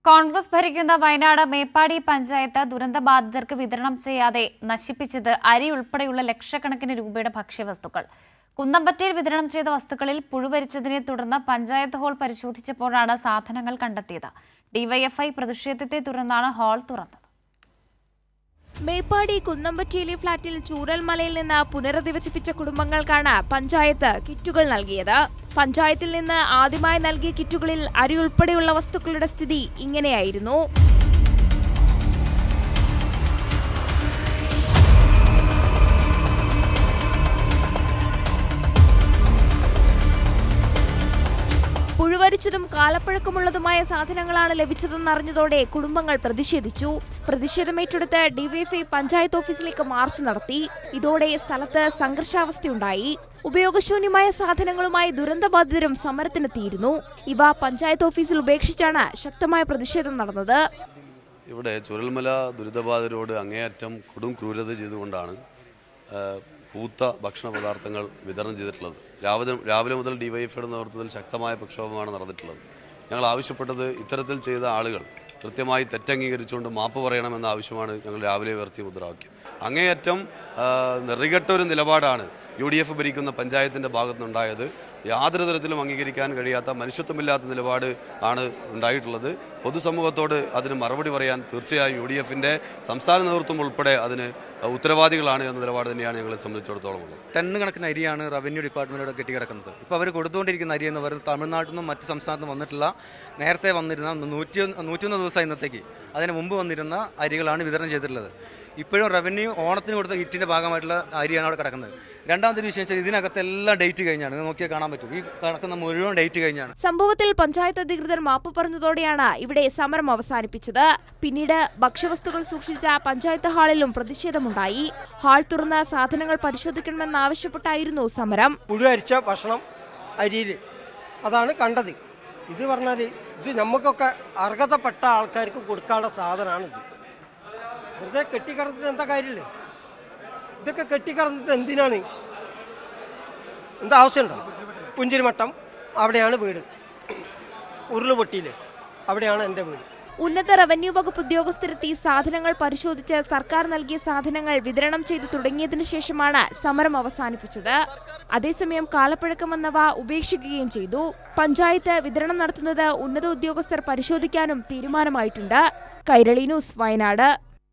കോൺഗ്രസ് ഭരിക്കുന്ന വയനാട് മേപ്പാടി പഞ്ചായത്ത് ദുരന്തബാധിതർക്ക് വിതരണം ചെയ്യാതെ നശിപ്പിച്ചത് അരി ഉൾപ്പെടെയുള്ള ലക്ഷക്കണക്കിന് രൂപയുടെ ഭക്ഷ്യവസ്തുക്കൾ കുന്നമ്പറ്റയിൽ വിതരണം ചെയ്ത വസ്തുക്കളിൽ പുഴുവരിച്ചതിനെ തുടർന്ന് പഞ്ചായത്ത് ഹാൾ പരിശോധിച്ചപ്പോഴാണ് സാധനങ്ങൾ കണ്ടെത്തിയത് ഡിവൈഎഫ്ഐ പ്രതിഷേധത്തെ തുടർന്നാണ് ഹാൾ തുറന്നത് മേപ്പാടി കുന്നമ്പറ്റയിലെ ഫ്ളാറ്റിൽ ചൂരൽമലയിൽ നിന്ന് പുനരധിവസിപ്പിച്ച കുടുംബങ്ങൾക്കാണ് പഞ്ചായത്ത് കിറ്റുകൾ നൽകിയത് പഞ്ചായത്തിൽ നിന്ന് ആദ്യമായി നൽകിയ കിറ്റുകളിൽ അരി ഉൾപ്പെടെയുള്ള വസ്തുക്കളുടെ സ്ഥിതി ഇങ്ങനെയായിരുന്നു പുഴുവരിച്ചതും കാലപ്പഴക്കമുള്ളതുമായ സാധനങ്ങളാണ് ലഭിച്ചതെന്നറിഞ്ഞതോടെ കുടുംബങ്ങൾ പ്രതിഷേധിച്ചു പ്രതിഷേധമേറ്റെടുത്ത് ഡിവൈഎഫ്ഐ പഞ്ചായത്ത് ഓഫീസിലേക്ക് മാർച്ച് നടത്തി ഇതോടെ സ്ഥലത്ത് സംഘർഷാവസ്ഥയുണ്ടായി ഉപയോഗശൂന്യമായ സാധനങ്ങളുമായി ദുരന്തബാധിതരും സമരത്തിനെത്തിയിരുന്നു ഇവ പഞ്ചായത്ത് ഓഫീസിൽ ഉപേക്ഷിച്ചാണ് ശക്തമായ പ്രതിഷേധം നടന്നത് ഇവിടെ ചുരൽമല ദുരിതബാധിതരോട് അങ്ങേയറ്റം കൊടും ക്രൂരത ചെയ്തുകൊണ്ടാണ് ആ, പൂത്ത ഭക്ഷണ പദാർത്ഥങ്ങൾ വിതരണം ചെയ്തിട്ടുള്ളത് രാവിലെ രാവിലെ മുതൽ ഡിവൈഎഫ്ഐയുടെ നേതൃത്വത്തിൽ ശക്തമായ പ്രക്ഷോഭമാണ് നടന്നിട്ടുള്ളത് ഞങ്ങൾ ആവശ്യപ്പെട്ടത് ഇത്തരത്തിൽ ചെയ്ത ആളുകൾ കൃത്യമായി തെറ്റംഗീകരിച്ചുകൊണ്ട് മാപ്പ് പറയണമെന്ന ആവശ്യമാണ് ഞങ്ങൾ രാവിലെ ഉയർത്തിയ മുദ്രാവാക്യം അങ്ങേയറ്റം ആ, നെറികെട്ട ഒരു നിലപാടാണ് യു ഡി എഫ് ഭരിക്കുന്ന പഞ്ചായത്തിൻ്റെ ഭാഗത്തുനിന്നുണ്ടായത് യാതൊരു തരത്തിലും അംഗീകരിക്കാൻ കഴിയാത്ത മനുഷ്യത്വമില്ലാത്ത നിലപാട് ആണ് ഉണ്ടായിട്ടുള്ളത് പൊതുസമൂഹത്തോട് അതിന് മറുപടി പറയാൻ തീർച്ചയായും യു ഡി എഫിൻ്റെ സംസ്ഥാന നേതൃത്വം ഉൾപ്പെടെ അതിന് ഉത്തരവാദികളാണ് എന്ന നിലപാട് തന്നെയാണ് ഞങ്ങളെ സംബന്ധിച്ചിടത്തോളം ഉള്ളത് ടണ്ണ് കണക്കിന് അരിയാണ് റവന്യൂ ഡിപ്പാർട്ട്മെൻറ്റോട് കെട്ടിക്കിടക്കുന്നത് ഇപ്പോൾ അവർ കൊടുത്തുകൊണ്ടിരിക്കുന്ന അരി എന്ന് പറയുന്നത് തമിഴ്നാട്ടിൽ നിന്നും മറ്റ് സംസ്ഥാനത്തും വന്നിട്ടുള്ള നേരത്തെ വന്നിരുന്ന നൂറ്റി നൂറ്റിയൊന്ന് ദിവസം ഇന്നത്തേക്ക് അതിന് മുമ്പ് വന്നിരുന്ന അരികളാണ് വിതരണം ചെയ്തിട്ടുള്ളത് ഇപ്പോഴും റവന്യൂ ഓണത്തിന് കൊടുത്ത ഹിറ്റിൻ്റെ ഭാഗമായിട്ടുള്ള അരിയാണ് അവിടെ കിടക്കുന്നത് രണ്ടാമത്തെ വിഷയം വെച്ചാൽ ഇതിനകത്ത് എല്ലാം ഡേറ്റ് കഴിഞ്ഞാണ് ഇത് നോക്കിയാൽ കാണാൻ പറ്റും ഈ കിടക്കുന്ന മുഴുവൻ ഡേറ്റ് കഴിഞ്ഞാണ് സംഭവത്തിൽ പഞ്ചായത്ത് അധികൃതർ മാപ്പ് പറഞ്ഞതോടെയാണ് ഇവിടെ സമരം അവസാനിപ്പിച്ചത് പിന്നീട് ഭക്ഷ്യവസ്തുക്കൾ സൂക്ഷിച്ച പഞ്ചായത്ത് ഹാളിലും പ്രതിഷേധമുണ്ടായി ഹാൾ തുറന്ന് സാധനങ്ങൾ പരിശോധിക്കണമെന്നാവശ്യപ്പെട്ടായിരുന്നു സമരം പുഴു അരിച്ച ഭക്ഷണം അരിയിൽ അതാണ് കണ്ടത് ഇത് പറഞ്ഞാൽ ഇത് നമുക്കൊക്കെ അർഹതപ്പെട്ട ആൾക്കാർക്ക് കൊടുക്കാനുള്ള സാധനമാണിത് വെറുതെ കെട്ടിക്കിടന്നിട്ട് എന്താ കാര്യമില്ലേ ഇതൊക്കെ കെട്ടിക്കിടന്നിട്ട് എന്തിനാണ് എന്താ ആവശ്യമുണ്ടോ പുഞ്ചിരിമട്ടം അവിടെയാണ് വീട് ഉരുളുപൊട്ടിയിൽ അവിടെയാണ് എൻ്റെ വീട് ഉന്നത റവന്യൂ വകുപ്പ് ഉദ്യോഗസ്ഥരെത്തി സാധനങ്ങൾ പരിശോധിച്ച് സർക്കാർ നൽകിയ സാധനങ്ങൾ വിതരണം ചെയ്തു തുടങ്ങിയതിനു ശേഷമാണ് സമരം അവസാനിപ്പിച്ചത് അതേസമയം കാലപ്പഴക്കം വന്നവ ഉപേക്ഷിക്കുകയും ചെയ്തു പഞ്ചായത്ത് വിതരണം നടത്തുന്നത് ഉന്നത ഉദ്യോഗസ്ഥർ പരിശോധിക്കാനും തീരുമാനമായിട്ടുണ്ട് കൈരളി ന്യൂസ് വയനാട്